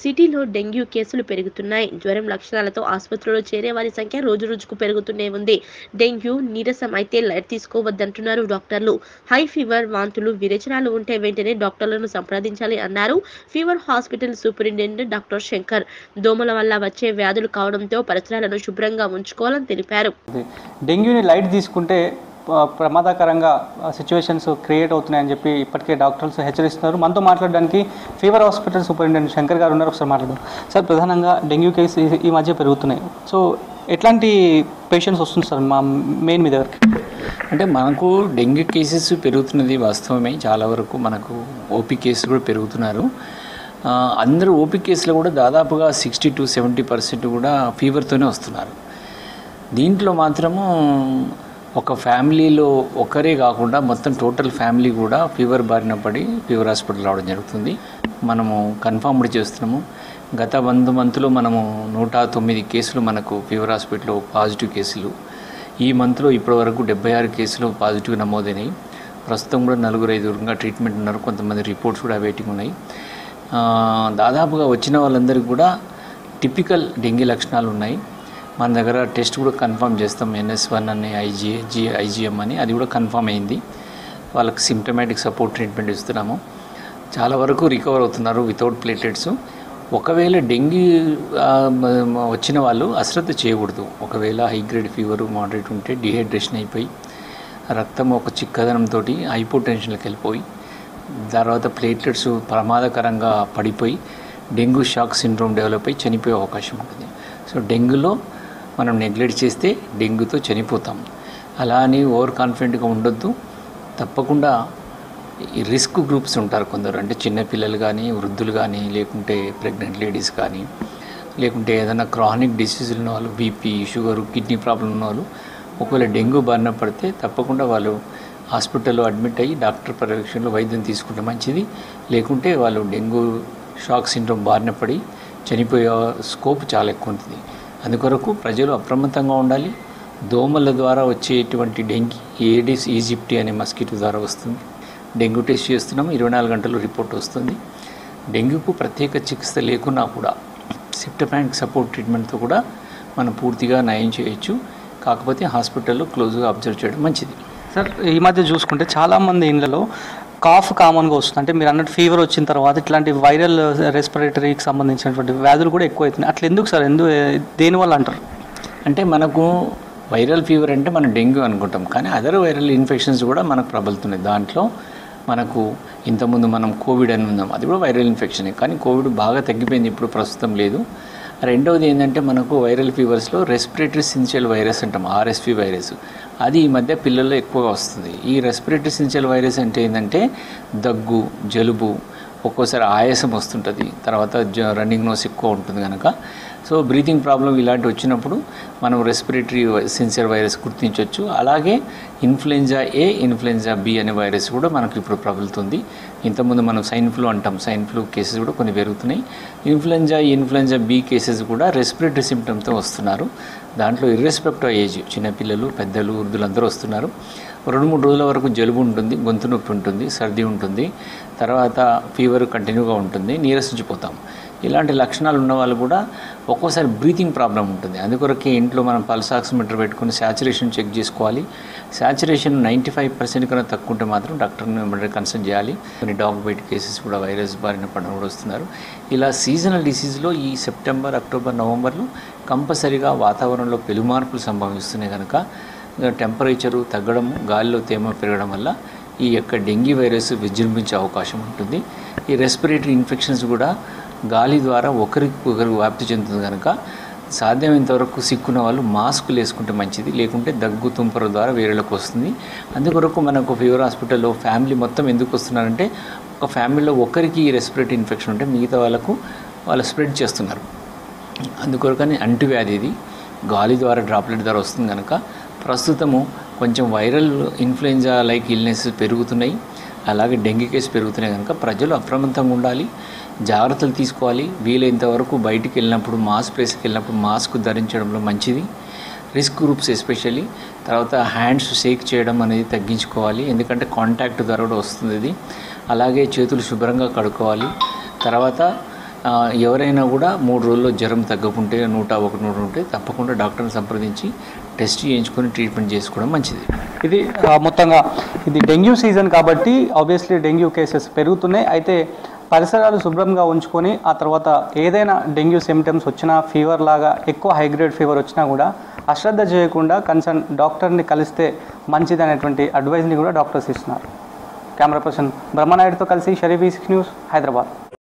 సిటీలో డెంగ్యూ కేసులు పెరుగుతున్నాయి జ్వరం లక్షణాలతో ఆసుపత్రిలో చేరే వారి సంఖ్య రోజు రోజుకు పెరుగుతూనే ఉంది డెంగ్యూ నీరసం అయితే లైట్ తీసుకోవద్దంటున్నారు డాక్టర్లు హై ఫీవర్ వాంతులు విరేచనాలు ఉంటే వెంటనే డాక్టర్లను సంప్రదించాలి అన్నారు fever hospital superintendent doctor Shankar దోమల వల్ల వచ్చే వ్యాధులు కావడంతో పరిసరాలను శుభ్రంగా ఉంచుకోవాలని తెలిపారు డెంగ్యూని లైట్ తీసుకుంటే ఆ, ప్రమాదకరంగా సిచ్యువేషన్స్ క్రియేట్ అవుతున్నాయని చెప్పి ఇప్పటికే డాక్టర్స్ హెచ్చరిస్తున్నారు మనతో మాట్లాడడానికి ఫీవర్ హాస్పిటల్ సూపరింటెండెంట్ శంకర్ గారు ఉన్నారు ఒకసారి మాట్లాడదాం సార్ ప్రధానంగా డెంగ్యూ కేసు ఈ- ఈ మధ్య పెరుగుతున్నాయి సో ఎట్లాంటి పేషెంట్స్ వస్తుంది సార్ మా మెయిన్ మీ దగ్గరికి అంటే మనకు డెంగ్యూ కేసెస్ పెరుగుతున్నది వాస్తవమే చాలా వరకు మనకు ఓపీ కేసులు కూడా పెరుగుతున్నారు ఆ, అందరూ ఓపీ కేసులో కూడా దాదాపుగా సిక్స్టీ టు సెవెంటీ పర్సెంట్ కూడా ఫీవర్తోనే వస్తున్నారు దీంట్లో మాత్రము ఒక ఫ్యామిలీలో ఒకరే కాకుండా మొత్తం టోటల్ ఫ్యామిలీ కూడా ఫీవర్ బారిన పడి ఫీవర్ హాస్పిటల్ రావడం జరుగుతుంది మనము కన్ఫర్మ్డ్ చేస్తున్నాము గత వంద మంత్లో మనము నూట తొమ్మిది కేసులు మనకు ఫీవర్ హాస్పిటల్లో పాజిటివ్ కేసులు ఈ మంత్లో ఇప్పటివరకు డెబ్బై ఆరు కేసులు పాజిటివ్ నమోదైనాయి ప్రస్తుతం కూడా నలుగురు ఐదుగురుగా ట్రీట్మెంట్ ఉన్నారు కొంతమంది రిపోర్ట్స్ కూడా వెయిటింగ్ ఉన్నాయి ఆ, దాదాపుగా వచ్చిన వాళ్ళందరికీ కూడా టిపికల్ డెంగీ లక్షణాలు ఉన్నాయి మన దగ్గర టెస్ట్ కూడా కన్ఫర్మ్ చేస్తాం ఎన్ఎస్ వన్ అని ఐజీఏ జీ ఐజీఎం అని అది కూడా కన్ఫర్మ్ అయింది వాళ్ళకి సిమ్టమాటిక్ సపోర్ట్ ట్రీట్మెంట్ ఇస్తున్నాము చాలా వరకు రికవర్ అవుతున్నారు వితౌట్ ప్లేటెట్స్ ఒకవేళ డెంగీ ఆ, మ- మ- వచ్చిన వాళ్ళు అశ్రద్ధ చేయకూడదు ఒకవేళ హై గ్రేడ్ ఫీవర్ మోడరేట్ ఉంటే డిహైడ్రేషన్ అయిపోయి రక్తం ఒక చిక్కదనంతో హైపోటెన్షన్కి వెళ్ళిపోయి తర్వాత ప్లేట్లెట్స్ ప్రమాదకరంగా పడిపోయి డెంగ్యూ షాక్ సిండ్రోమ్ డెవలప్ అయి చనిపోయే అవకాశం ఉంటుంది సో డెంగ్యూలో మనం నెగ్లెక్ట్ చేస్తే డెంగ్యూతో చనిపోతాం అలా అని ఓవర్ కాన్ఫిడెంట్గా ఉండొద్దు తప్పకుండా ఈ రిస్క్ గ్రూప్స్ ఉంటారు కొందరు అంటే చిన్నపిల్లలు కానీ వృద్ధులు కానీ లేకుంటే ప్రెగ్నెంట్ లేడీస్ కానీ లేకుంటే ఏదైనా క్రానిక్ డిసీజులు ఉన్న వాళ్ళు బీపీ షుగర్ కిడ్నీ ప్రాబ్లం ఉన్న వాళ్ళు ఒకవేళ డెంగ్యూ బారిన పడితే తప్పకుండా వాళ్ళు హాస్పిటల్లో అడ్మిట్ అయ్యి డాక్టర్ పర్యవేక్షణలో వైద్యం తీసుకుంటే మంచిది లేకుంటే వాళ్ళు డెంగ్యూ షాక్ సిండ్రోమ్ బారిన పడి చనిపోయే స్కోప్ చాలా ఎక్కువ ఉంటుంది అందుకొరకు ప్రజలు అప్రమత్తంగా ఉండాలి దోమల ద్వారా వచ్చేటువంటి డెంగీ ఏడిస్ ఈజిప్టి అనే మస్కిటో ద్వారా వస్తుంది డెంగ్యూ టెస్ట్ చేస్తున్నాం ఇరవై నాలుగు గంటలు రిపోర్ట్ వస్తుంది డెంగ్యూకు ప్రత్యేక చికిత్స లేకున్నా కూడా సిప్టపాంక్ సపోర్ట్ ట్రీట్మెంట్తో కూడా మనం పూర్తిగా నయం చేయొచ్చు కాకపోతే హాస్పిటల్లో క్లోజ్గా అబ్జర్వ్ చేయడం మంచిది సార్ ఈ మధ్య చూసుకుంటే చాలామంది ఇళ్ళలో కాఫ్ కామన్గా వస్తుంది అంటే మీరు అన్నట్టు ఫీవర్ వచ్చిన తర్వాత ఇట్లాంటి వైరల్ రెస్పిరేటరీకి సంబంధించినటువంటి వ్యాధులు కూడా ఎక్కువ అవుతున్నాయి అట్లా ఎందుకు సార్ ఎందుకు దేనివల్ల అంటారు అంటే మనకు వైరల్ ఫీవర్ అంటే మనం డెంగ్యూ అనుకుంటాం కానీ అదర్ వైరల్ ఇన్ఫెక్షన్స్ కూడా మనకు ప్రబలుతున్నాయి దాంట్లో మనకు ఇంతకుముందు మనం కోవిడ్ అని ఉందాం అది కూడా వైరల్ ఇన్ఫెక్షనే కానీ కోవిడ్ బాగా తగ్గిపోయింది ఇప్పుడు ప్రస్తుతం లేదు రెండవది ఏంటంటే మనకు వైరల్ ఫీవర్స్లో రెస్పిరేటరీ సిన్షియల్ వైరస్ అంటాం ఆర్ఎస్పి వైరస్ అది ఈ మధ్య పిల్లల్లో ఎక్కువగా వస్తుంది ఈ రెస్పిరేటరీ సిన్షియల్ వైరస్ అంటే ఏంటంటే దగ్గు జలుబు ఒక్కోసారి ఆయాసం వస్తుంటుంది తర్వాత జ రన్నింగ్ నోస్ ఎక్కువ ఉంటుంది కనుక సో బ్రీతింగ్ ప్రాబ్లం ఇలాంటి వచ్చినప్పుడు మనం రెస్పిరేటరీ సిన్సియర్ వైరస్ గుర్తించవచ్చు అలాగే ఇన్ఫ్లుయెంజా ఏ ఇన్ఫ్లుయెంజా బి అనే వైరస్ కూడా మనకు ఇప్పుడు ప్రబలుతుంది ఇంతకుముందు మనం సైన్ ఫ్లూ అంటాం సైన్ ఫ్లూ కేసెస్ కూడా కొన్ని పెరుగుతున్నాయి ఇన్ఫ్లుయెంజా ఇన్ఫ్లుయెంజా బి కేసెస్ కూడా రెస్పిరేటరీ సిమ్టమ్తో వస్తున్నారు దాంట్లో ఇర్రెస్పెక్ట్ ఏజ్ చిన్నపిల్లలు పెద్దలు వృద్ధులు అందరూ వస్తున్నారు రెండు మూడు రోజుల వరకు జలుబు ఉంటుంది గొంతు నొప్పి ఉంటుంది సర్ది ఉంటుంది తర్వాత ఫీవర్ కంటిన్యూగా ఉంటుంది నీరసించిపోతాం ఇలాంటి లక్షణాలు ఉన్న వాళ్ళు కూడా ఒక్కోసారి బ్రీతింగ్ ప్రాబ్లం ఉంటుంది అందుకొరకే ఇంట్లో మనం పల్స్ ఆక్సిమీటర్ పెట్టుకుని శాచురేషన్ చెక్ చేసుకోవాలి శాచురేషన్ నైంటీ ఫైవ్ పర్సెంట్ కన్నా తక్కువ ఉంటే మాత్రం డాక్టర్ని వెంటనే కన్సల్ట్ చేయాలి కొన్ని డాగ్ బైట్ కేసెస్ కూడా వైరస్ బారిన పడిన కూడా వస్తున్నారు ఇలా సీజనల్ డిసీజ్లో ఈ సెప్టెంబర్ అక్టోబర్ నవంబర్లో కంపల్సరీగా వాతావరణంలో పెను మార్పులు సంభవిస్తున్నాయి కనుక టెంపరేచరు తగ్గడం గాలిలో తేమ పెరగడం వల్ల ఈ యొక్క డెంగీ వైరస్ విజృంభించే అవకాశం ఉంటుంది ఈ రెస్పిరేటరీ ఇన్ఫెక్షన్స్ కూడా గాలి ద్వారా ఒకరికి ఒకరికి వ్యాప్తి చెందుతుంది కనుక సాధ్యమైనంత వరకు సిక్కున్న వాళ్ళు మాస్కులు వేసుకుంటే మంచిది లేకుంటే దగ్గు తుంపర ద్వారా వేరేలోకి వస్తుంది అందుకొరకు మనకు ఫీవర్ హాస్పిటల్లో ఫ్యామిలీ మొత్తం ఎందుకు వస్తున్నారంటే ఒక ఫ్యామిలీలో ఒకరికి ఈ రెస్పిరేటరీ ఇన్ఫెక్షన్ ఉంటే మిగతా వాళ్ళకు వాళ్ళు స్ప్రెడ్ చేస్తున్నారు అందుకొరకని అంటువ్యాధి ఇది గాలి ద్వారా డ్రాప్లెట్ ద్వారా వస్తుంది కనుక ప్రస్తుతము కొంచెం వైరల్ ఇన్ఫ్లుయెంజా లైక్ ఇల్నెస్ పెరుగుతున్నాయి అలాగే డెంగ్యూ కేసు పెరుగుతున్నాయి కనుక ప్రజలు అప్రమత్తంగా ఉండాలి జాగ్రత్తలు తీసుకోవాలి వీలైనంత వరకు బయటికి వెళ్ళినప్పుడు మాస్క్ ప్లేస్కి వెళ్ళినప్పుడు మాస్క్ ధరించడంలో మంచిది రిస్క్ గ్రూప్స్ ఎస్పెషల్లీ తర్వాత హ్యాండ్స్ షేక్ చేయడం అనేది తగ్గించుకోవాలి ఎందుకంటే కాంటాక్ట్ ద్వారా కూడా వస్తుంది ఇది అలాగే చేతులు శుభ్రంగా కడుక్కోవాలి తర్వాత ఆ, ఎవరైనా కూడా మూడు రోజుల్లో జ్వరం తగ్గకుంటే నూట ఒకటి నూట ఉంటే తప్పకుండా డాక్టర్ని సంప్రదించి టెస్ట్ చేయించుకొని ట్రీట్మెంట్ చేసుకోవడం మంచిది ఇది ఆ, మొత్తంగా ఇది డెంగ్యూ సీజన్ కాబట్టి ఆబ్వియస్లీ డెంగ్యూ కేసెస్ పెరుగుతున్నాయి అయితే పరిసరాలు శుభ్రంగా ఉంచుకొని ఆ తర్వాత ఏదైనా డెంగ్యూ సిమ్టమ్స్ వచ్చినా ఫీవర్ లాగా ఎక్కువ హైగ్రేడ్ ఫీవర్ వచ్చినా కూడా అశ్రద్ధ చేయకుండా కన్సర్న్ డాక్టర్ని కలిస్తే మంచిది అనేటువంటి అడ్వైజ్ని కూడా డాక్టర్స్ ఇస్తున్నారు కెమెరా పర్సన్ బ్రహ్మనాయుడుతో కలిసి షరీఫ్ సిక్స్ న్యూస్ హైదరాబాద్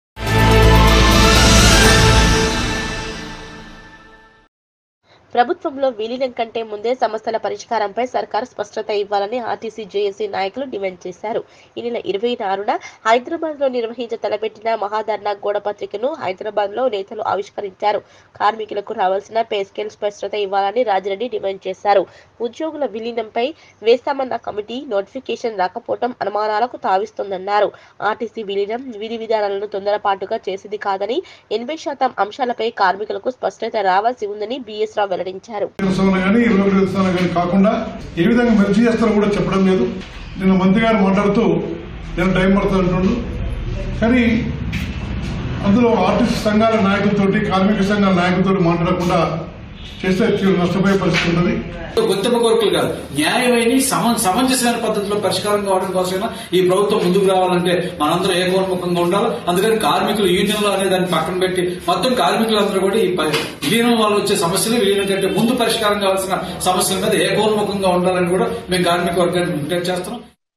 ప్రభుత్వంలో విలీనం కంటే ముందే సమస్యల పరిష్కారంపై సర్కార్ స్పష్టత ఇవ్వాలని ఆర్టీసీ జేఏసీ నాయకులు డిమాండ్ చేశారు ఈ నెల ఇరవై ఆరున హైదరాబాద్ లో నిర్వహించ తలపెట్టిన మహాధర్నా గోడ పత్రికను హైదరాబాద్ లో నేతలు ఆవిష్కరించారు కార్మికులకు రావాల్సిన పే స్కేల్ స్పష్టత ఇవ్వాలని రాజిరెడ్డి డిమాండ్ చేశారు ఉద్యోగుల విలీనంపై వేస్తామన్న కమిటీ నోటిఫికేషన్ రాకపోవడం అనుమానాలకు తావిస్తోందన్నారు ఆర్టీసీ విలీనం విధి విధానాలను తొందరపాటుగా చేసింది కాదని ఎనభై శాతం అంశాలపై కార్మికులకు స్పష్టత రావాల్సి ఉందని బిఎస్ రావు వెల్లడించారు స్థానం కానీ ఇరవై ఒకటి స్థానం కానీ కాకుండా ఏ విధంగా మెర్జీ చేస్తారో కూడా చెప్పడం లేదు నిన్న మంత్రి గారు మాట్లాడుతూ నేను టైం పడుతుంది అంటుండు కానీ అందులో ఆర్టిస్ట్ సంఘాల నాయకులతోటి కార్మిక సంఘాల నాయకులతోటి మాట్లాడకుండా చేస్తే తీవ్ర నష్టపోయే పరిస్థితి ఉన్నది గుర్తింపు కోరికలు కాదు న్యాయమైన సమ సమంజసమైన పద్ధతిలో పరిష్కారం కావడం కోసమైనా ఈ ప్రభుత్వం ముందుకు రావాలంటే మనందరం ఏకోన్ముఖంగా ఉండాలి అందుకని కార్మికులు యూనియన్లు అనే దాన్ని పక్కన పెట్టి మొత్తం కార్మికులందరూ కూడా ఈ ప- విలీనం వల్ల వచ్చే సమస్యలు విలీనం కంటే ముందు పరిష్కారం కావాల్సిన సమస్యల మీద ఏకోన్ముఖంగా ఉండాలని కూడా మేము కార్మిక వర్గాన్ని విజ్ఞప్తి చేస్తున్నాం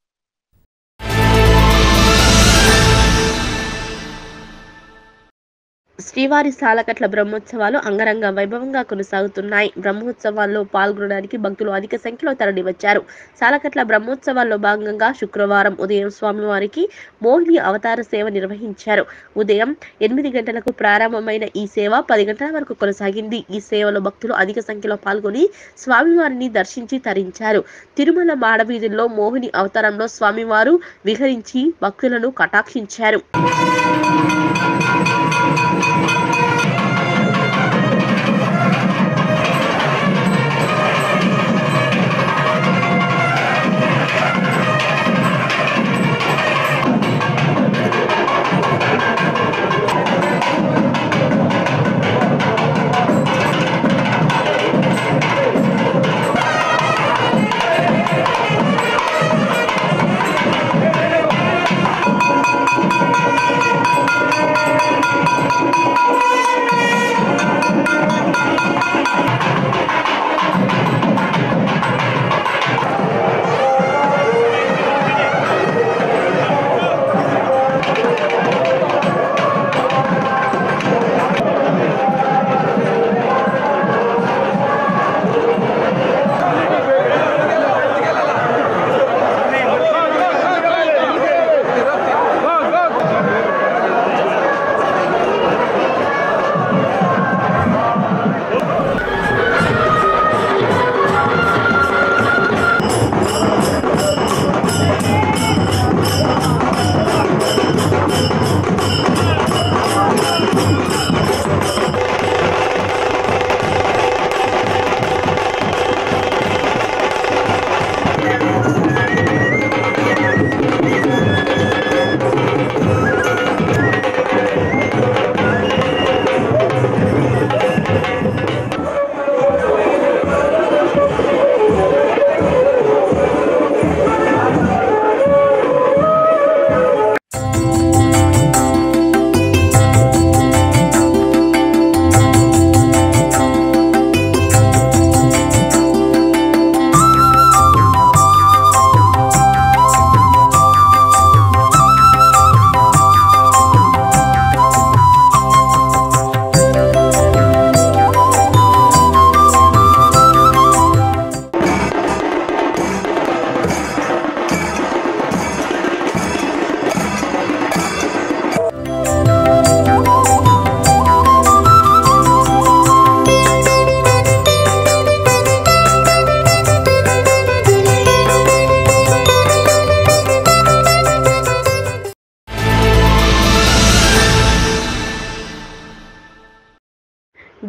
శ్రీవారి సాలకట్ల బ్రహ్మోత్సవాలు అంగరంగ వైభవంగా కొనసాగుతున్నాయి బ్రహ్మోత్సవాల్లో పాల్గొనడానికి భక్తులు అధిక సంఖ్యలో తరలివచ్చారు సాలకట్ల బ్రహ్మోత్సవాల్లో భాగంగా శుక్రవారం ఉదయం స్వామివారికి మోహిని అవతార సేవ నిర్వహించారు ఉదయం ఎనిమిది గంటలకు ప్రారంభమైన ఈ సేవ పది గంటల వరకు కొనసాగింది ఈ సేవలో భక్తులు అధిక సంఖ్యలో పాల్గొని స్వామివారిని దర్శించి తరించారు తిరుమల మాడవీధుల్లో మోహిని అవతారంలో స్వామివారు విహరించి భక్తులను కటాక్షించారు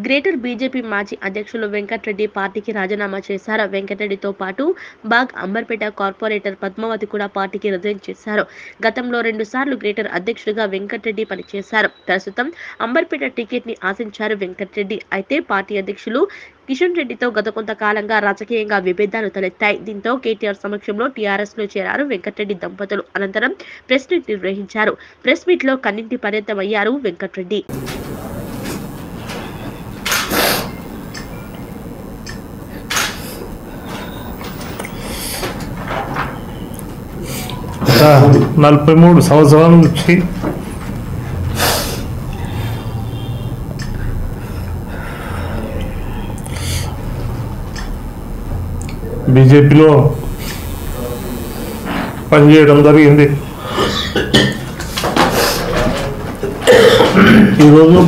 గ్రేటర్ బీజేపీ మాజీ అధ్యక్షులు వెంకటరెడ్డి పార్టీకి రాజీనామా చేశారు వెంకటరెడ్డితో పాటు బాగ్ అంబర్పేట కార్పొరేటర్ పద్మావతి కూడా పార్టీకి రిజైన్ చేశారు గతంలో రెండు సార్లు గ్రేటర్ అధ్యక్షుడిగా వెంకటరెడ్డి పనిచేశారు ప్రస్తుతం అంబర్పేట టికెట్ ని ఆశించారు వెంకటరెడ్డి అయితే పార్టీ అధ్యక్షులు కిషన్ రెడ్డితో గత కొంతకాలంగా రాజకీయంగా విభేదాలు తలెత్తాయి దీంతో కేటీఆర్ సమక్షంలో టీఆర్ఎస్ లో చేరారు వెంకటరెడ్డి దంపతులు అనంతరం ప్రెస్ మీట్ నిర్వహించారు ప్రెస్ మీట్ లో కన్నింటి పర్యంతమయ్యారు వెంకటరెడ్డి గత నలభై మూడు సంవత్సరాల నుంచి బీజేపీలో పనిచేయడం జరిగింది ఈరోజు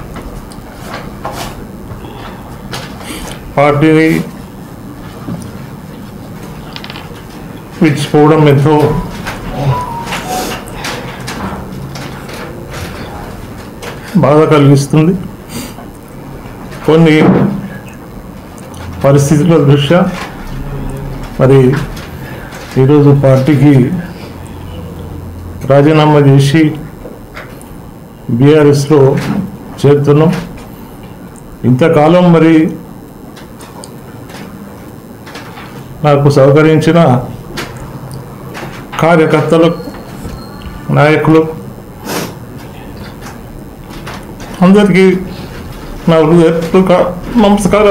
పార్టీని విడిచిపోవడం ఎంతో బాధ కలిగిస్తుంది కొన్ని పరిస్థితుల దృష్ట్యా మరి ఈరోజు పార్టీకి రాజీనామా చేసి బీఆర్ఎస్లో చేరుతున్నాం ఇంతకాలం మరి నాకు సహకరించిన కార్యకర్తలు నాయకులు అందరికీ నా హృదయపూర్వక నమస్కారాలు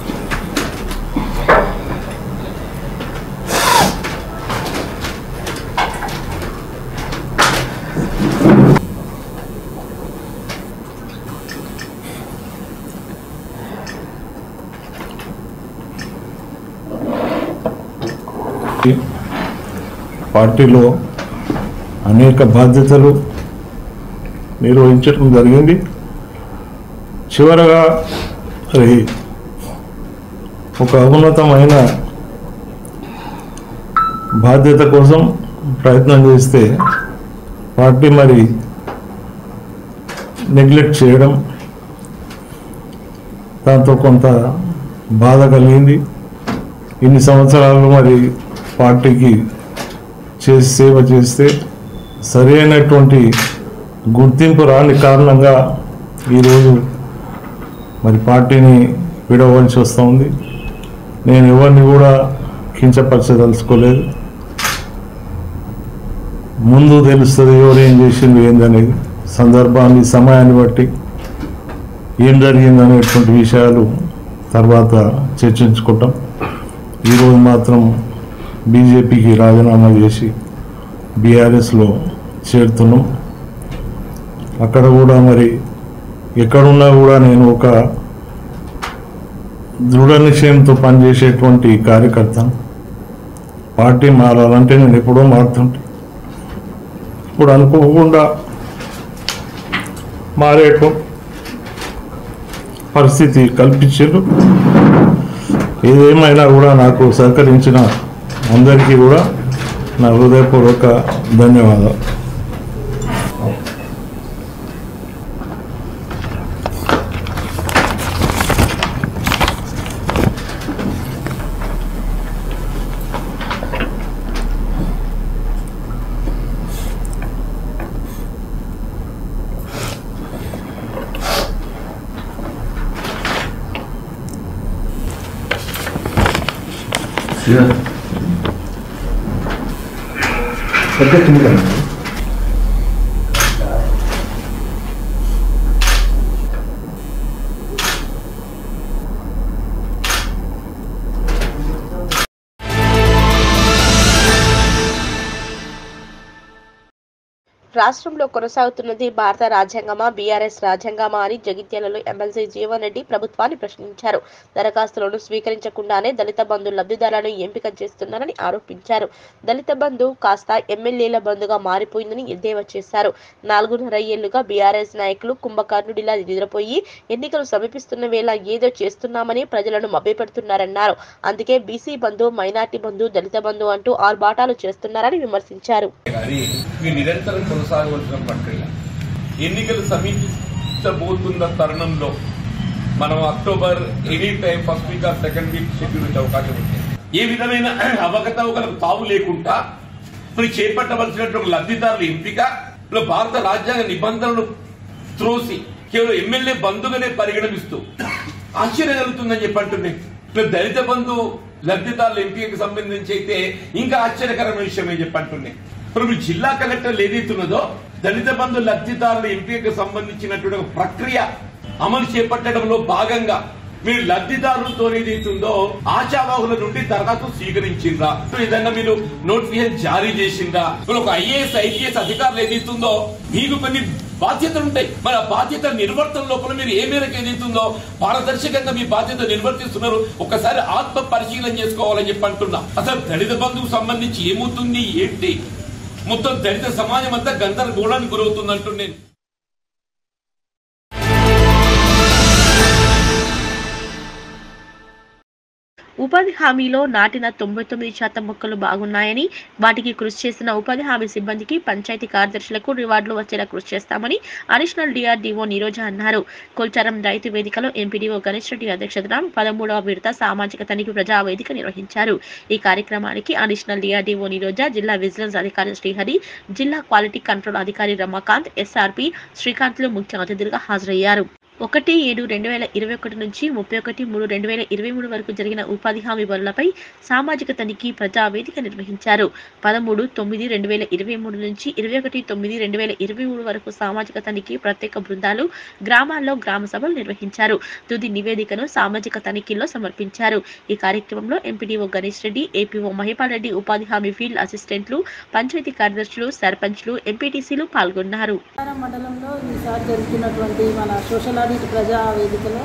పార్టీలో అనేక బాధ్యతలు నిర్వహించడం జరిగింది చివరగా అది ఒక ఉన్నతమైన బాధ్యత కోసం ప్రయత్నం చేస్తే పార్టీ మరి నెగ్లెక్ట్ చేయడం దాంతో కొంత బాధ కలిగింది ఇన్ని సంవత్సరాలు మరి పార్టీకి చేసి సేవ చేస్తే సరైనటువంటి గుర్తింపు రాని కారణంగా ఈరోజు మరి పార్టీని విడవలసి వస్తూ ఉంది నేను ఎవరిని కూడా కించపరచదలుచుకోలేదు ముందు తెలుస్తుంది ఎవరు ఏం చేసింది ఏందనేది సందర్భాన్ని సమయాన్ని బట్టి ఏం జరిగిందనేటువంటి విషయాలు తర్వాత చర్చించుకుంటాం ఈరోజు మాత్రం బీజేపీకి రాజీనామా చేసి బీఆర్ఎస్లో చేరుతున్నాం అక్కడ కూడా మరి ఎక్కడున్నా కూడా నేను ఒక దృఢ నిశ్చయంతో పనిచేసేటువంటి కార్యకర్తను పార్టీ మారాలంటే నేను ఎప్పుడో మారుతుంటే ఇప్పుడు అనుకోకుండా మారేటువంటి పరిస్థితి కల్పించారు ఏదేమైనా కూడా నాకు సహకరించిన అందరికీ కూడా నా హృదయపూర్వక ధన్యవాదాలు రాష్ట్రంలో కొనసాగుతున్నది భారత రాజ్యాంగమా బీఆర్ఎస్ రాజ్యాంగమా అని జగిత్యాలలో ఎమ్మెల్సీ జీవన్ రెడ్డి ప్రభుత్వాన్ని ప్రశ్నించారు దరఖాస్తులను స్వీకరించకుండానే దళిత బంధు లబ్ధిదారులను ఎంపిక చేస్తున్నారని ఆరోపించారు దళిత బంధు కాస్త ఎమ్మెల్యేల బంధుగా మారిపోయిందని ఎద్దేవా చేశారు నాలుగున్నర ఏళ్లుగా బీఆర్ఎస్ నాయకులు కుంభకర్ణుడిలా నిద్రపోయి ఎన్నికలు సమీపిస్తున్న వేళ ఏదో చేస్తున్నామని ప్రజలను మభ్యపెడుతున్నారన్నారు అందుకే బీసీ బంధు మైనార్టీ బంధు దళిత బంధు అంటూ ఆర్భాటాలు చేస్తున్నారని విమర్శించారు కానీ ఇవి నిరంతరం కొనసాగవలసిన ప్రక్రియ ఎన్నికలు సమీపించబోతున్న తరుణంలో మనం October any time first week or second week schedule వచ్చే అవకాశం ఉంది ఏ విధమైన అవకతవకలకు తావు లేకుండా మరి చేపట్టవలసినటువంటి లబ్ధిదారుల ఎంపిక ఇలా భారత రాజ్యాంగ నిబంధనలను త్రోసి కేవలం ఎమ్మెల్యే బంధుగానే పరిగణిస్తూ ఆశ్చర్యం కలుగుతుందని చెప్పి అంటున్నాయి ఇలా దళిత బంధు లబ్ధిదారుల ఎంపికకు సంబంధించి అయితే ఇంకా ఆశ్చర్యకరమైన విషయమే చెప్పి అంటున్నాయి ఇప్పుడు మీ జిల్లా కలెక్టర్లు ఏదైతున్నదో దళిత బంధు లబ్ధిదారుల ఎంపికకు సంబంధించినటువంటి ఒక ప్రక్రియ అమలు చేపట్టడంలో భాగంగా మీరు లబ్ధిదారులతో ఏదైతుందో ఆశావాహుల నుండి దరఖాస్తు స్వీకరించిండ్రా ఏదన్నా మీరు నోటిఫికేషన్ జారీ చేసిండ్రా ఇప్పుడు ఒక ఐఏఎస్ ఐపీఎస్ అధికారులు ఏదైతుందో మీకు కొన్ని బాధ్యతలు ఉంటాయి మరి ఆ బాధ్యత నిర్వర్తన లోపల మీరు ఏ మేరకు ఏదైతుందో పారదర్శకంగా మీ బాధ్యత నిర్వర్తిస్తున్నారు ఒకసారి ఆత్మ పరిశీలన చేసుకోవాలని చెప్పి అంటున్నా అసలు దళిత బంధువుకు సంబంధించి ఏమవుతుంది ఏంటి మొత్తం దళిత సమాజం అంతా గందరగోళానికి గురవుతుంది అంటున్నాను ఉపాధి హామీలో నాటిన తొంభై తొమ్మిది శాతం మొక్కలు బాగున్నాయని వాటికి కృషి చేసిన ఉపాధి హామీ సిబ్బందికి పంచాయతీ కార్యదర్శులకు రివార్డులు వచ్చేలా కృషి చేస్తామని అడిషనల్ డిఆర్డీఓ నీరోజ అన్నారు కొల్చారం రైతు వేదికలో ఎంపీడీఓ గణేష్ రెడ్డి అధ్యక్షతన పదమూడవ విడత సామాజిక తనిఖీ ప్రజా వేదిక నిర్వహించారు ఈ కార్యక్రమానికి అడిషనల్ డిఆర్డీఓ నీరోజ జిల్లా విజిలెన్స్ అధికారి శ్రీహరి జిల్లా క్వాలిటీ కంట్రోల్ అధికారి రమాకాంత్ ఎస్ఆర్పి శ్రీకాంత్లు ముఖ్య అతిథులుగా హాజరయ్యారు ఒకటి ఏడు రెండు వేల ఇరవై ఒకటి నుంచి ముప్పై ఒకటి మూడు రెండు వేల ఇరవై మూడు వరకు జరిగిన ఉపాధి హామీ పనులపై సామాజిక తనిఖీ ప్రజా వేదిక నిర్వహించారు పదమూడు తొమ్మిది రెండు వేల ఇరవై మూడు నుంచి ఇరవై ఒకటి తొమ్మిది రెండు వేల ఇరవై మూడు వరకు సామాజిక తనిఖీ ప్రత్యేక బృందాలు గ్రామాల్లో గ్రామ సభలు నిర్వహించారు తుది నివేదికను సామాజిక తనిఖీలో సమర్పించారు ఈ కార్యక్రమంలో ఎంపీడీఓ గణేష్ రెడ్డి ఏపీఓ మహిపాల్ రెడ్డి ఉపాధి హామీ ఫీల్డ్ అసిస్టెంట్లు పంచాయతీ కార్యదర్శులు సర్పంచ్లు ఎంపీటీసీలు పాల్గొన్నారు విజయనగరం మండలంలో ఈసారి జరుగుతున్నటువంటి మన సోషల్ ఆడిట్ ప్రజా వేదికలో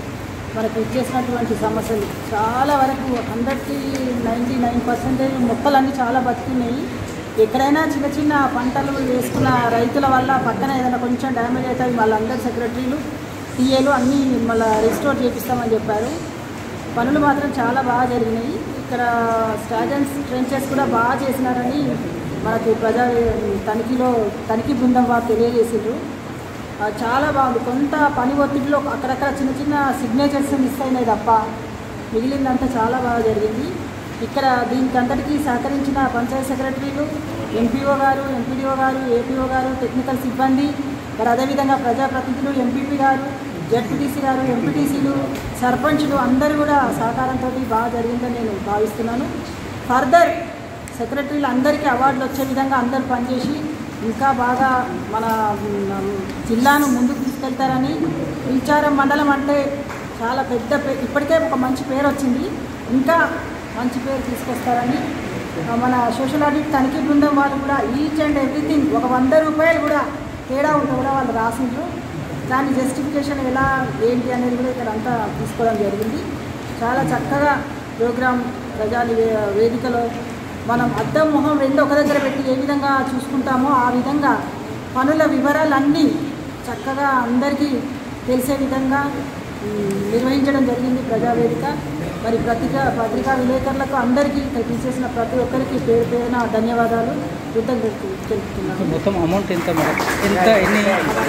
మనకు ఇచ్చేసినటువంటి సమస్యలు చాలా వరకు హండ్రెడ్కి నైంటీ నైన్ పర్సెంటేజ్ మొక్కలన్నీ చాలా బతుకున్నాయి ఎక్కడైనా చిన్న చిన్న పంటలు వేసుకున్న రైతుల వల్ల పక్కన ఏదైనా కొంచెం డ్యామేజ్ అవుతుంది మళ్ళీ అందరు సెక్రటరీలు టీఏలు అన్నీ మళ్ళీ రిస్టోర్ చేపిస్తామని చెప్పారు పనులు మాత్రం చాలా బాగా జరిగినాయి ఇక్కడ స్టాజన్స్ ట్రెంచెస్ కూడా బాగా చేసినారని మనకి ప్రజా తనిఖీలో తనిఖీ బృందం వారు తెలియజేసిండ్రు ఆ, చాలా బాగుంది కొంత పని ఒత్తిడిలో అక్కడక్కడ చిన్న చిన్న సిగ్నేచర్స్ మిస్ అయినాయి తప్ప మిగిలిందంతా చాలా బాగా జరిగింది ఇక్కడ దీనికి అంతటికీ సహకరించిన పంచాయత్ సెక్రటరీలు ఎంపీఓ గారు ఎంపీడీఓ గారు ఏపీఓ గారు టెక్నికల్ సిబ్బంది మరి అదేవిధంగా ప్రజాప్రతినిధులు ఎంపీపీ గారు జడ్పీటీసీ గారు ఎంపీటీసీలు సర్పంచులు అందరూ కూడా సహకారంతో బాగా జరిగిందని నేను భావిస్తున్నాను ఫర్దర్ సెక్రటరీలు అందరికీ అవార్డులు వచ్చే విధంగా అందరూ పనిచేసి ఇంకా బాగా మన మ్, జిల్లాను ముందుకు తీసుకెళ్తారని విచారం మండలం అంటే చాలా పెద్ద పే ఇప్పటికే ఒక మంచి పేరు వచ్చింది ఇంకా మంచి పేరు తీసుకొస్తారని ఆ, మన సోషల్ ఆడిట్ తనిఖీ బృందం వాళ్ళు కూడా ఈచ్ అండ్ ఎవ్రీథింగ్ ఒక వంద రూపాయలు కూడా తేడా ఉంటే కూడా వాళ్ళు రాసిండ్రు దాని జస్టిఫికేషన్ ఎలా ఏంటి అనేది కూడా ఇక్కడ అంతా తీసుకోవడం జరిగింది చాలా చక్కగా ప్రోగ్రాం ప్రజాని వే- వేదికలో మనం అద్దం మొహం రెండు ఒక దగ్గర పెట్టి ఏ విధంగా చూసుకుంటామో ఆ విధంగా పనుల వివరాలన్నీ చక్కగా అందరికీ తెలిసే విధంగా ఉమ్, నిర్వహించడం జరిగింది ప్రజావేదిక మరి పత్రికా పత్రికా విలేకరులకు అందరికీ ఇక్కడ తీసేసిన ప్రతి ఒక్కరికి పేరు పేరున ధన్యవాదాలు కృతజ్ఞతలు తెలుపుతున్నాను మొత్తం అమౌంట్ ఎంత మేడం ఎంత ఎన్ని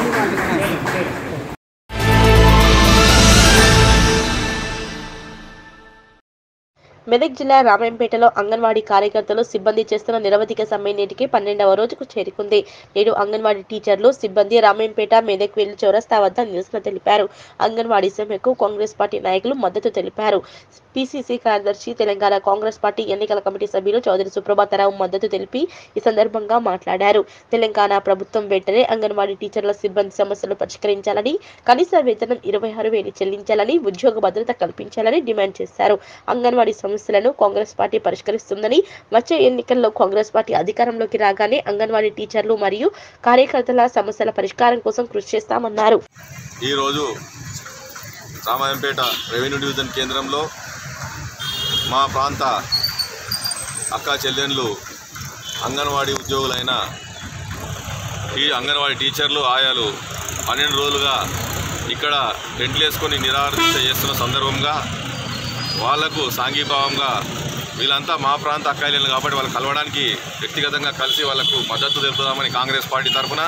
మెదక్ జిల్లా రామాయంపేటలో అంగన్వాడీ కార్యకర్తలు సిబ్బంది చేస్తున్న నిరవధిక సమ్మె నేటికి పన్నెండవ రోజుకు చేరుకుంది నేడు అంగన్వాడీ టీచర్లు సిబ్బంది రామాయంపేట మెదక్ వెళ్లి చౌరస్తా వద్ద నిరసన తెలిపారు అంగన్వాడీ సమ్మెకు కాంగ్రెస్ పార్టీ నాయకులు మద్దతు తెలిపారు పిసిసి కార్యదర్శి తెలంగాణ కాంగ్రెస్ పార్టీ ఎన్నికల కమిటీ సభ్యులు చౌదరి సుప్రభాతరావు మద్దతు తెలిపి ఈ సందర్భంగా మాట్లాడారు తెలంగాణ ప్రభుత్వం వెంటనే అంగన్వాడీ టీచర్ల సిబ్బంది సమస్యలు పరిష్కరించాలని కనీస వేతనం ఇరవై ఆరు వేలు చెల్లించాలని ఉద్యోగ భద్రత కల్పించాలని డిమాండ్ చేశారు అంగన్వాడీ సమస్యలను కాంగ్రెస్ పార్టీ పరిష్కరిస్తుందని వచ్చే ఎన్నికల్లో కాంగ్రెస్ పార్టీ అధికారంలోకి రాగానే అంగన్వాడీ టీచర్లు మరియు కార్యకర్తల సమస్యల పరిష్కారం కోసం కృషి చేస్తామన్నారు ఈరోజు రామాయంపేట రెవెన్యూ డివిజన్ కేంద్రంలో మా ప్రాంత అక్క చెల్లెన్లు అంగన్వాడీ ఉద్యోగులైన ఈ అంగన్వాడీ టీచర్లు ఆయాలు పన్నెండు రోజులుగా ఇక్కడ టెంట్లు వేసుకొని నిరాదీక్ష చేస్తున్న సందర్భంగా వాళ్లకు సాంఘీభావంగా వీళ్ళంతా మా ప్రాంత అక్కాయిలు కాబట్టి వాళ్ళు కలవడానికి వ్యక్తిగతంగా కలిసి వాళ్లకు మద్దతు తెలుపుదామని కాంగ్రెస్ పార్టీ తరఫున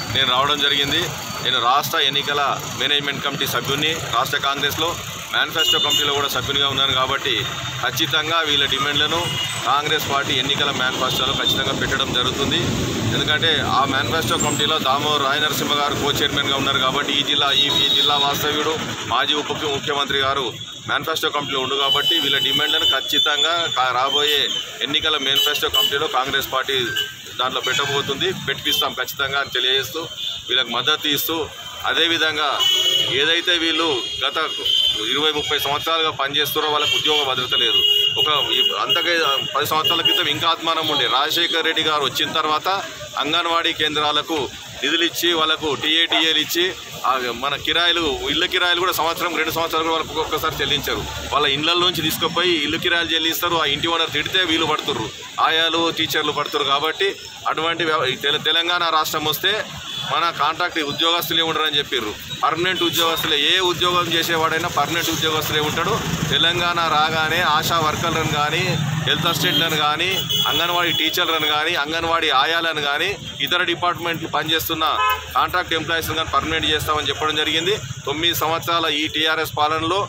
నేను రావడం జరిగింది నేను రాష్ట్ర ఎన్నికల మేనేజ్మెంట్ కమిటీ సభ్యుని రాష్ట్ర కాంగ్రెస్లో మేనిఫెస్టో కమిటీలో కూడా సభ్యునిగా ఉన్నాను కాబట్టి ఖచ్చితంగా వీళ్ళ డిమాండ్లను కాంగ్రెస్ పార్టీ ఎన్నికల మేనిఫెస్టోలో ఖచ్చితంగా పెట్టడం జరుగుతుంది ఎందుకంటే ఆ మేనిఫెస్టో కమిటీలో దామోదర్ రాయ నరసింహ గారు కో చైర్మన్గా ఉన్నారు కాబట్టి ఈ జిల్లా ఈ ఈ జిల్లా వాస్తవ్యుడు మాజీ ఉప ముఖ్యమంత్రి గారు మేనిఫెస్టో కమిటీలో ఉండు కాబట్టి వీళ్ళ డిమాండ్లను ఖచ్చితంగా కా- రాబోయే ఎన్నికల మేనిఫెస్టో కమిటీలో కాంగ్రెస్ పార్టీ దాంట్లో పెట్టబోతుంది పెట్టిస్తాం ఖచ్చితంగా అని తెలియజేస్తూ వీళ్ళకి మద్దతు ఇస్తూ అదేవిధంగా ఏదైతే వీళ్ళు గత ఇరవై ముప్పై సంవత్సరాలుగా పనిచేస్తున్నారో వాళ్ళకి ఉద్యోగ భద్రత లేదు ఒక ఈ- అంతకే పది సంవత్సరాల క్రితం ఇంకా ఆత్మానం ఉండే రాజశేఖర్ రెడ్డి గారు వచ్చిన తర్వాత అంగన్వాడీ కేంద్రాలకు నిధులు ఇచ్చి వాళ్ళకు టీఏటీఏలు ఇచ్చి ఆ మన కిరాయిలు ఇళ్ళ కిరాయిలు కూడా సంవత్సరం రెండు సంవత్సరాలు కూడా వాళ్ళకు ఒక్కొక్కసారి చెల్లించారు వాళ్ళ ఇళ్ళ నుంచి తీసుకుపోయి ఇల్లు కిరాయిలు చెల్లిస్తారు ఆ ఇంటి ఓనర్ తిడితే వీళ్ళు పడుతుర్రు ఆయాలు టీచర్లు పడుతురు కాబట్టి అటువంటి వ్యవ- ఈ తెల- తెలంగాణ రాష్ట్రం వస్తే మన కాంట్రాక్ట్ ఉద్యోగస్తులే ఉండరని చెప్పారు పర్మనెంట్ ఉద్యోగస్తులే ఏ ఉద్యోగం చేసేవాడైనా పర్మనెంట్ ఉద్యోగస్తులే ఉంటాడు తెలంగాణ రాగానే ఆశా వర్కర్లను కానీ హెల్త్ అసిస్టెంట్లను కానీ అంగన్వాడీ టీచర్లను కానీ అంగన్వాడీ ఆయాలను కానీ ఇతర డిపార్ట్మెంట్లు పనిచేస్తున్న కాంట్రాక్ట్ ఎంప్లాయీస్ని కానీ పర్మనెంట్ చేస్తామని చెప్పడం జరిగింది తొమ్మిది సంవత్సరాల ఈ టీఆర్ఎస్ పాలనలో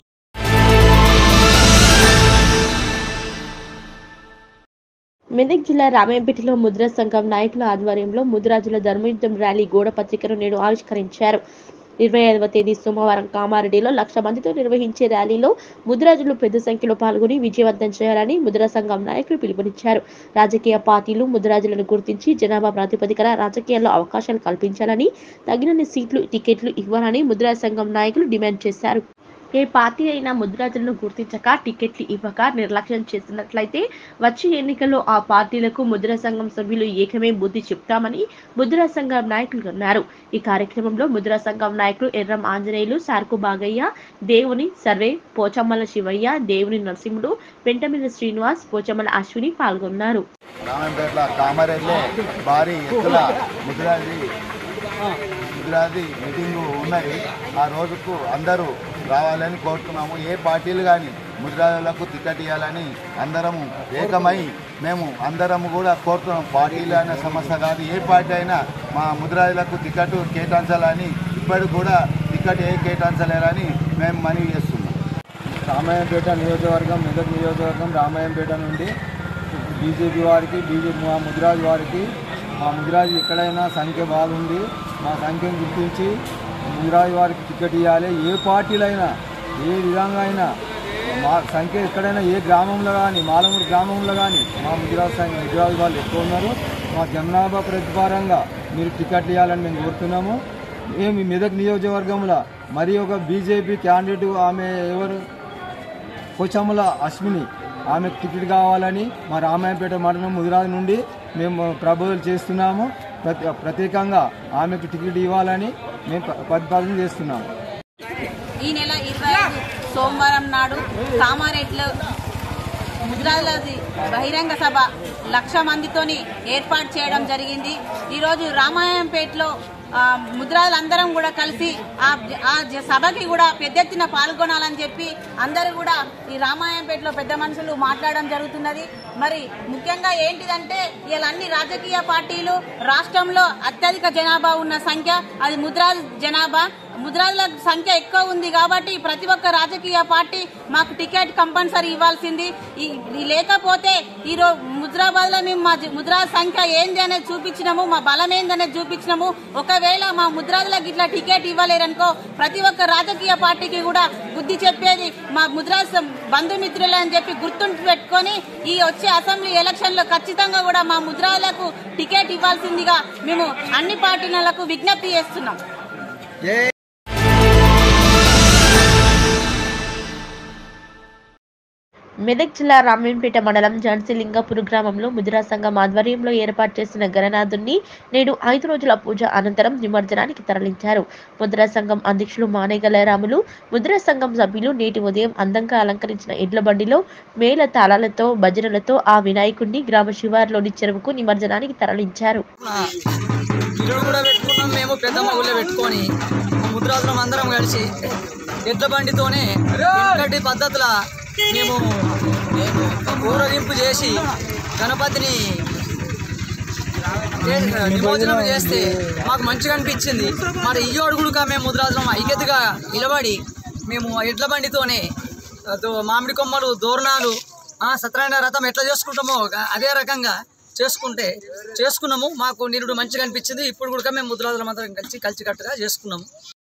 మెదక్ జిల్లా రామాయంపేటలో ముద్రా సంఘం నాయకుల ఆధ్వర్యంలో ముద్రాజుల ధర్మయుద్ధం ర్యాలీ గోడ పత్రికను నేడు ఆవిష్కరించారు ఇరవై ఐదవ తేదీ సోమవారం కామారెడ్డిలో లక్ష మందితో నిర్వహించే ర్యాలీలో ముద్రాజులు పెద్ద సంఖ్యలో పాల్గొని విజయవంతం చేయాలని ముద్రా సంఘం నాయకులు పిలుపునిచ్చారు రాజకీయ పార్టీలు ముద్రాజులను గుర్తించి జనాభా ప్రాతిపదికన రాజకీయాల్లో అవకాశాలు కల్పించాలని తగినన్ని సీట్లు టికెట్లు ఇవ్వాలని ముద్రా సంఘం నాయకులు డిమాండ్ చేశారు ఏ పార్టీ అయినా ముద్రాజులను గుర్తించక టికెట్లు ఇవ్వక నిర్లక్ష్యం చేస్తున్నట్లయితే వచ్చే ఎన్నికల్లో ఆ పార్టీలకు ముద్రా సంఘం సభ్యులు ఏకమే బుద్ధి చెప్తామని ముద్రా సంఘం నాయకులు అన్నారు ఈ కార్యక్రమంలో ముద్రా సంఘం నాయకులు ఎర్రం ఆంజనేయులు సార్కు బాగయ్య దేవుని సర్వే పోచమ్మల శివయ్య దేవుని నరసింహుడు పెంటమిల్లి శ్రీనివాస్ పోచమ్మల అశ్విని పాల్గొన్నారు రామంపేటలో కామారెడ్డిలో భారీ ఎత్తుల ముద్రాది ముద్రాది మీటింగు ఉన్నది ఆ రోజుకు అందరూ రావాలని కోరుతున్నాము ఏ పార్టీలు కానీ ముద్రాలకు టికెట్ ఇవ్వాలని అందరము ఏకమై మేము అందరము కూడా కోరుతున్నాం పార్టీలు అనే సమస్య కాదు ఏ పార్టీ అయినా మా ముద్రాజులకు టికెట్ కేటాయించాలని ఇప్పటికి కూడా టికెట్ ఏ కేటాయించలేరని మేము మనవి చేస్తున్నాం రామాయంపేట నియోజకవర్గం మెదక్ నియోజకవర్గం రామాయంపేట నుండి బీజేపీ వారికి బీజేపీ మా ముదిరాజు వారికి మా ముదిరాజు ఎక్కడైనా సంఖ్య బాగుంది మా సంఖ్యను గుర్తించి ముదిరాజు వారికి టికెట్ ఇవ్వాలి ఏ పార్టీలైనా ఏ విధంగా అయినా మా సంఖ్య ఎక్కడైనా ఏ గ్రామంలో కానీ మాలమూరు గ్రామంలో కానీ మా ముదిరాజు సంఖ్య ముదిరాజు వాళ్ళు ఎక్కువ ఉన్నారు మా జనాభా ప్రతిపారంగా మీరు టికెట్ ఇవ్వాలని మేము కోరుతున్నాము మేము మెదక్ నియోజకవర్గంలో మరి ఒక బీజేపీ క్యాండిడేట్ ఆమె ఎవరు పోచమ్మల అశ్విని ఆమెకు టికెట్ కావాలని మా రామాయపేట మండలం ముదిరాజు నుండి మేము ప్రపోజల్ చేస్తున్నాము ప్రతి ప్రత్యేకంగా ఆమెకు టికెట్ ఇవ్వాలని మేము ప్ర- ప్రతిపాదన చేస్తున్నాము ఈ నెల ఇరవై ఐదు సోమవారం నాడు కామారెడ్డిలో ముద్రాలది బహిరంగ సభ లక్ష మందితోని ఏర్పాటు చేయడం జరిగింది ఈరోజు రామాయంపేటలో ఆ, ముద్రాలందరం కూడా కలిసి ఆ ఆ జ- సభకి కూడా పెద్ద ఎత్తున పాల్గొనాలని చెప్పి అందరూ కూడా ఈ రామాయంపేటలో పెద్ద మనుషులు మాట్లాడడం జరుగుతున్నది మరి ముఖ్యంగా ఏంటిదంటే ఇలా అన్ని రాజకీయ పార్టీలు రాష్ట్రంలో అత్యధిక జనాభా ఉన్న సంఖ్య అది ముద్రాల జనాభా ముద్రాల సంఖ్య ఎక్కువ ఉంది కాబట్టి ప్రతి ఒక్క రాజకీయ పార్టీ మాకు టికెట్ కంపల్సరీ ఇవ్వాల్సింది ఈ ఈ లేకపోతే ఈ రో ముద్రాబాద్ లో మేము మా జ- ముద్రా సంఖ్య ఏంది అనేది చూపించినాము మా బలం ఏంది అనేది చూపించినాము ఒకవేళ మా ముద్రాలకు ఇట్లా టికెట్ ఇవ్వలేరనుకో ప్రతి ఒక్క రాజకీయ పార్టీకి కూడా బుద్ధి చెప్పేది మా ముద్రా సం- బంధుమిత్రులు అని చెప్పి గుర్తుంటు పెట్టుకొని ఈ వచ్చే అసెంబ్లీ ఎలక్షన్ లో ఖచ్చితంగా కూడా మా ముద్రాలకు టికెట్ ఇవ్వాల్సిందిగా మేము అన్ని పార్టీలకు విజ్ఞప్తి చేస్తున్నాం మెదక్ జిల్లా రామేంపేట మండలం ఝాన్సీలింగపూర్ గ్రామంలో ముదిరా సంఘం ఆధ్వర్యంలో ఏర్పాటు చేసిన గణనాథుని నేడు ఐదు రోజుల పూజ అనంతరం నిమజ్జనానికి తరలించారు ముద్రా సంఘం అధ్యక్షులు మానేగల రాములు ముద్రా సంఘం సభ్యులు నేటి ఉదయం అందంగా అలంకరించిన ఎడ్ల బండిలో మేళ తాళాలతో భజనలతో ఆ వినాయకుడిని గ్రామ శివారులోని చెరువుకు నిమజ్జనానికి తరలించారు ఇరుడు కూడా పెట్టుకున్నాం మేము పెద్దమ్మ ఊళ్ళో పెట్టుకొని మా ముద్రాజులం అందరం కలిసి ఎడ్ల బండితోనే ఇంకటి పద్ధతుల మేము ఊరగింపు చేసి గణపతిని చే- నిమజ్జనం చేస్తే మాకు మంచిగా అనిపించింది మరి ఈ అడుగుడుగా మేము ముద్రాజనం ఐక్యతగా నిలబడి మేము ఎడ్ల బండితోనే దో- మామిడి కొమ్మలు దోరణాలు ఆ, సత్యనారాయణ రథం ఎట్లా చేసుకుంటామో గా- అదే రకంగా చేసుకుంటే చేసుకున్నాము మాకు నిరుడు మంచిగా అనిపించింది ఇప్పుడు కూడా మేము ముద్రాజనం అందరం కలిసి కలిసికట్టుగా చేసుకున్నాము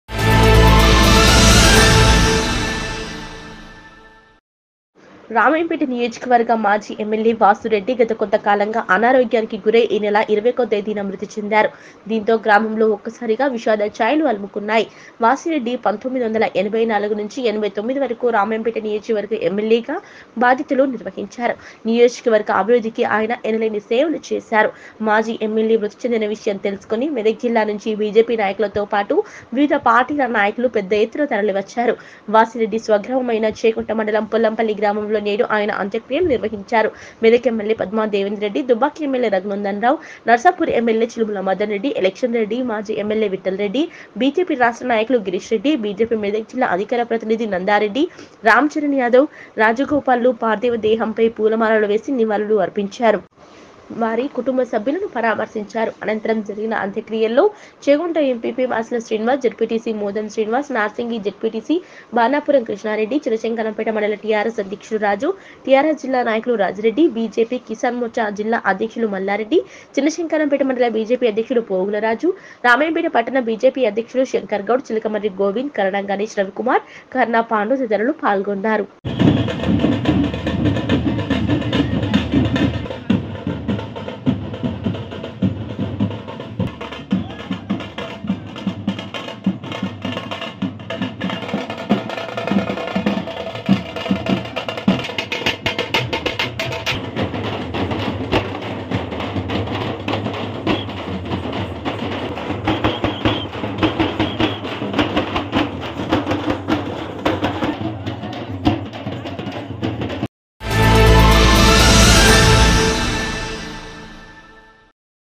రామాయంపేట నియోజకవర్గ మాజీ ఎమ్మెల్యే వాసురెడ్డి గత కొంతకాలంగా అనారోగ్యానికి గురై ఈ నెల ఇరవైకో తేదీన మృతి చెందారు దీంతో గ్రామంలో ఒక్కసారిగా విషాద ఛాయలు అలుముకున్నాయి వాసిరెడ్డి పంతొమ్మిది వందల ఎనభై నాలుగు నుంచి ఎనభై తొమ్మిది వరకు రామాయంపేట నియోజకవర్గ ఎమ్మెల్యేగా బాధ్యతలు నిర్వహించారు నియోజకవర్గ అభివృద్ధికి ఆయన ఎనలేని సేవలు చేశారు మాజీ ఎమ్మెల్యే మృతి చెందిన విషయం తెలుసుకుని మెదక్ జిల్లా నుంచి బీజేపీ నాయకులతో పాటు వివిధ పార్టీల నాయకులు పెద్ద ఎత్తున తరలివచ్చారు వాసిరెడ్డి స్వగ్రామమైన చేకుంట మండలం పొల్లంపల్లి గ్రామంలో నేడు ఆయన అంత్యక్రియలు నిర్వహించారు మెదక్ ఎమ్మెల్యే పద్మా దేవేంద్ర రెడ్డి దుబ్బాకి MLA Raghunandan Rao Narsapur MLA Chilumula Madan Reddy election Reddy మాజీ ఎమ్మెల్యే విఠల్ రెడ్డి బీజేపీ రాష్ట్ర నాయకులు గిరీష్ రెడ్డి బీజేపీ మెదక్ జిల్లా అధికార ప్రతినిధి నందారెడ్డి రామ్ చరణ్ యాదవ్ రాజగోపాల్లు పార్థివ దేహంపై పూలమాలలు వేసి నివాళులు అర్పించారు వారి కుటుంబ సభ్యులను పరామర్శించారు అనంతరం జరిగిన అంత్యక్రియల్లో Chegunta MPP Vasula Srinivas ZPTC Modan Srinivas Narsingi ZPTC Banapuram Krishnareddy Chirashankarampet మండల టీఆర్ఎస్ అధ్యక్షుడు రాజు టీఆర్ఎస్ జిల్లా నాయకులు రాజిరెడ్డి బీజేపీ కిసాన్ మోర్చా జిల్లా అధ్యక్షులు మల్లారెడ్డి చిన్నశంకరంపేట మండల బీజేపీ అధ్యక్షుడు పోగులరాజు రామాయంపేట పట్టణ బీజేపీ అధ్యక్షుడు శంకర్ గౌడ్ చిలకమర్రి గోవింద్ కరణం గణేష్ రవికుమార్ కర్ణా పాండు తదితరులు పాల్గొన్నారు